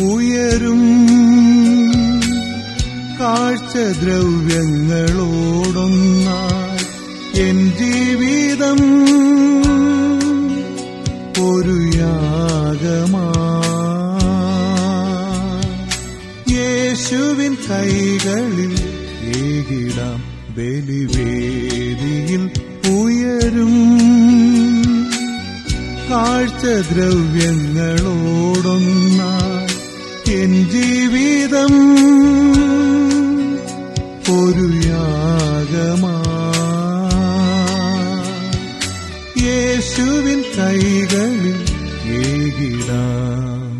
ഉയരും കാഴ്ചദ്രവ്യങ്ങളോടൊന്നായി എൻ ജീവിതം ഒരു യാഗമാ യേശുവിൻ കൈകളിൽ ഏകിടാം ബലിവേദിയിൽ ഉയരും കാഴ്ചദ്രവ്യങ്ങളോടൊന്നായി എൻ ജീവിതം ഒരു യാഗമാ യേശുവിൻ കൈകളിൽ ഏകിടാം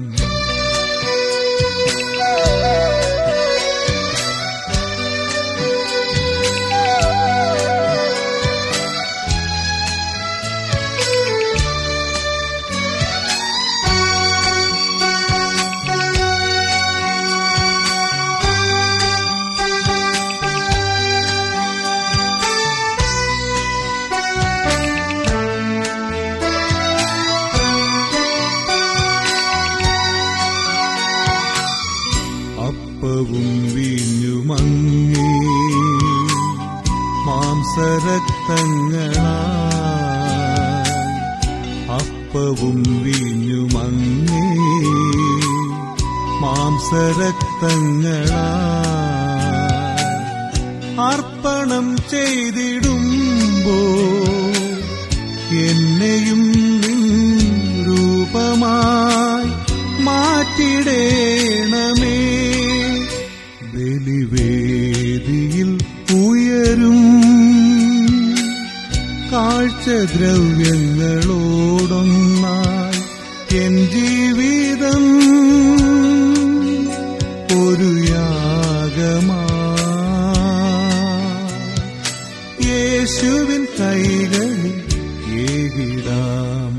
അപ്പവും വീഞ്ഞുമങ്ങി മാംസരക്തങ്ങളാ അപ്പവും വീഞ്ഞുമങ്ങി മാംസരക്തങ്ങളാ അർപ്പണം ചെയ്തിടുമ്പോ എന്നെയും നിൻ രൂപമായി മാറ്റിടേണമേ ബലിവേദിയിൽ ഉയരും കാഴ്ചദ്രവ്യങ്ങളോടൊന്നായി എൻ ജീവിതം ഒരു യാഗമാ യേശുവിൻ കൈകളിൽ ഏകിടാം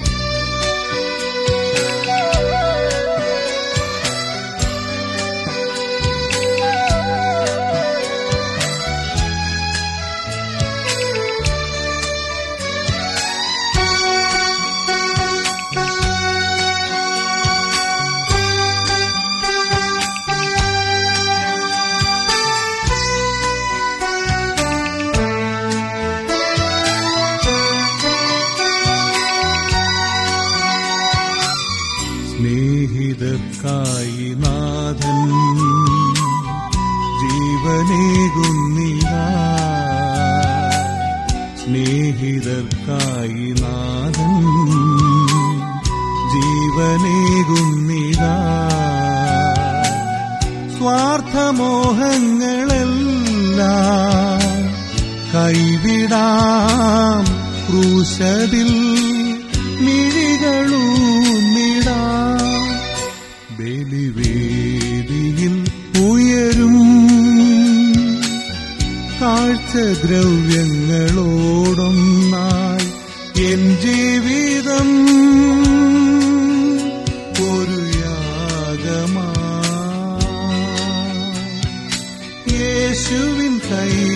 സ്നേഹിതർക്കായി നാഥൻ ജീവനേകുന്നിതാ സ്നേഹിതർക്കായി നാഥൻ ജീവനേകുന്നിതാ സ്വാർത്ഥമോഹങ്ങളെല്ലാം കൈവിടാം ക്രൂശതിൽ മിഴികളൂന്നിടാം ബലിവേദിയിൽ ഉയരും കാഴ്ചദ്രവ്യങ്ങളോടൊന്നായി എൻ ജീവിതം ഒരു യാഗമാ യേശുവിൻ കൈ